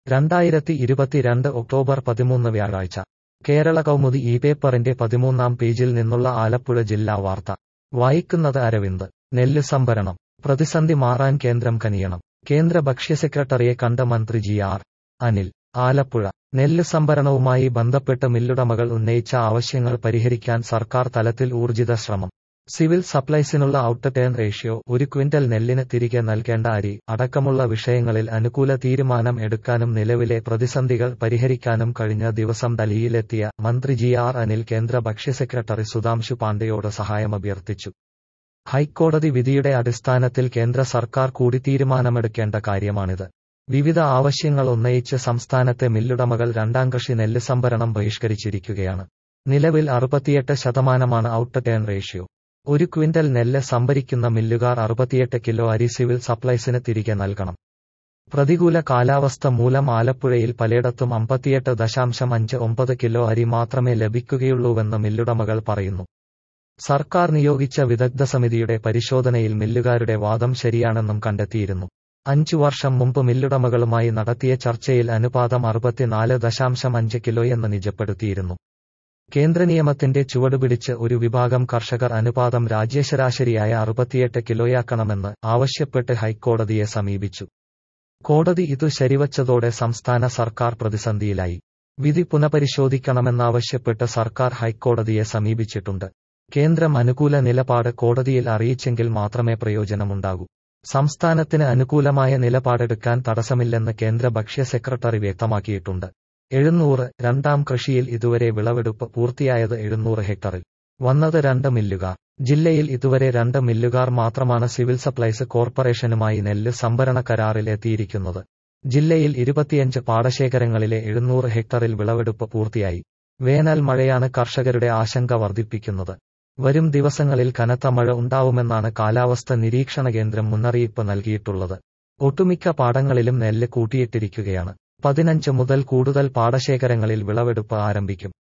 രണ്ടായിരത്തി ഇരുപത്തിരണ്ട് ഒക്ടോബർ പതിമൂന്ന് വ്യാഴാഴ്ച കേരള കൗമുദി ഈ പേപ്പറിന്റെ പതിമൂന്നാം പേജിൽ നിന്നുള്ള ആലപ്പുഴ ജില്ലാ വാർത്ത വായിക്കുന്നത് അരവിന്ദ് നെല്ല് സംഭരണം പ്രതിസന്ധി മാറാൻ കേന്ദ്രം കനിയണം കേന്ദ്ര ഭക്ഷ്യ സെക്രട്ടറിയെ കണ്ട മന്ത്രി ജി ആർ അനിൽ ആലപ്പുഴ നെല്ല് സംഭരണവുമായി ബന്ധപ്പെട്ട് മില്ലുടമകൾ ഉന്നയിച്ച ആവശ്യങ്ങൾ പരിഹരിക്കാൻ സർക്കാർ തലത്തിൽ ഊർജിത ശ്രമം സിവിൽ സപ്ലൈസിനുള്ള ഔട്ട് ടേൺ റേഷ്യോ ഒരു ക്വിന്റൽ നെല്ലിന് തിരികെ നൽകേണ്ട അരി അടക്കമുള്ള വിഷയങ്ങളിൽ അനുകൂല തീരുമാനം എടുക്കാനും നിലവിലെ പ്രതിസന്ധികൾ പരിഹരിക്കാനും കഴിഞ്ഞ ദിവസം ഡൽഹിയിലെത്തിയ മന്ത്രി ജി ആർ അനിൽ കേന്ദ്ര ഭക്ഷ്യ സെക്രട്ടറി സുധാംശു പാണ്ഡെയോട് സഹായമഭ്യർത്ഥിച്ചു ഹൈക്കോടതി വിധിയുടെ അടിസ്ഥാനത്തിൽ കേന്ദ്ര സർക്കാർ കൂടി തീരുമാനമെടുക്കേണ്ട കാര്യമാണിത് വിവിധ ആവശ്യങ്ങൾ ഉന്നയിച്ച് സംസ്ഥാനത്തെ മില്ലുടമകൾ രണ്ടാം കൃഷി നെല്ല് സംഭരണം ബഹിഷ്കരിച്ചിരിക്കുകയാണ് നിലവിൽ അറുപത്തിയെട്ട് ശതമാനമാണ് ഔട്ട് ടേൺ റേഷ്യോ ഒരു ക്വിന്റൽ നെല്ല് സംഭരിക്കുന്ന മില്ലുകാർ അറുപത്തിയെട്ട് കിലോ അരി സിവിൽ സപ്ലൈസിന് തിരികെ നൽകണം പ്രതികൂല കാലാവസ്ഥ മൂലം ആലപ്പുഴയിൽ പലയിടത്തും അമ്പത്തിയെട്ട് ദശാംശം അഞ്ച് ഒമ്പത് കിലോ അരി മാത്രമേ ലഭിക്കുകയുള്ളൂവെന്ന് മില്ലുടമകൾ പറയുന്നു സർക്കാർ നിയോഗിച്ച വിദഗ്ധ സമിതിയുടെ പരിശോധനയിൽ മില്ലുകാരുടെ വാദം ശരിയാണെന്നും കണ്ടെത്തിയിരുന്നു അഞ്ചു വർഷം മുമ്പ് മില്ലുടമകളുമായി നടത്തിയ ചർച്ചയിൽ അനുപാതം അറുപത്തിനാല് ദശാംശം അഞ്ച് കിലോയെന്ന് നിജപ്പെടുത്തിയിരുന്നു കേന്ദ്ര നിയമത്തിന്റെ ചുവടുപിടിച്ച് ഒരു വിഭാഗം കർഷകർ അനുപാതം രാജ്യശരാശരിയായ അറുപത്തിയെട്ട് കിലോയാക്കണമെന്ന് ആവശ്യപ്പെട്ട് ഹൈക്കോടതിയെ സമീപിച്ചു കോടതി ഇതു ശരിവച്ചതോടെ സംസ്ഥാന സർക്കാർ പ്രതിസന്ധിയിലായി വിധി പുനഃപരിശോധിക്കണമെന്നാവശ്യപ്പെട്ട് സർക്കാർ ഹൈക്കോടതിയെ സമീപിച്ചിട്ടുണ്ട് കേന്ദ്രം അനുകൂല നിലപാട് കോടതിയിൽ അറിയിച്ചെങ്കിൽ മാത്രമേ പ്രയോജനമുണ്ടാകൂ സംസ്ഥാനത്തിന് അനുകൂലമായ നിലപാടെടുക്കാൻ തടസ്സമില്ലെന്ന് കേന്ദ്ര ഭക്ഷ്യ സെക്രട്ടറി വ്യക്തമാക്കിയിട്ടുണ്ട് എഴുന്നൂറ് രണ്ടാം കൃഷിയിൽ ഇതുവരെ വിളവെടുപ്പ് പൂർത്തിയായത് എഴുന്നൂറ് ഹെക്ടറിൽ വന്നത് രണ്ട് മില്ലുകാർ ജില്ലയിൽ ഇതുവരെ രണ്ട് മില്ലുകാർ മാത്രമാണ് സിവിൽ സപ്ലൈസ് കോർപ്പറേഷനുമായി നെല്ല് സംഭരണ കരാറിൽ എത്തിയിരിക്കുന്നത് ജില്ലയിൽ ഇരുപത്തിയഞ്ച് പാടശേഖരങ്ങളിലെ എഴുന്നൂറ് ഹെക്ടറിൽ വിളവെടുപ്പ് പൂർത്തിയായി വേനൽ മഴയാണ് കർഷകരുടെ ആശങ്ക വർദ്ധിപ്പിക്കുന്നത് വരും ദിവസങ്ങളിൽ കനത്ത മഴ ഉണ്ടാവുമെന്നാണ് കാലാവസ്ഥ നിരീക്ഷണ കേന്ദ്രം മുന്നറിയിപ്പ് നൽകിയിട്ടുള്ളത് ഒട്ടുമിക്ക പാടങ്ങളിലും നെല്ല് കൂട്ടിയിട്ടിരിക്കുകയാണ് പതിനഞ്ച് മുതൽ കൂടുതൽ പാടശേഖരങ്ങളിൽ വിളവെടുപ്പ് ആരംഭിക്കും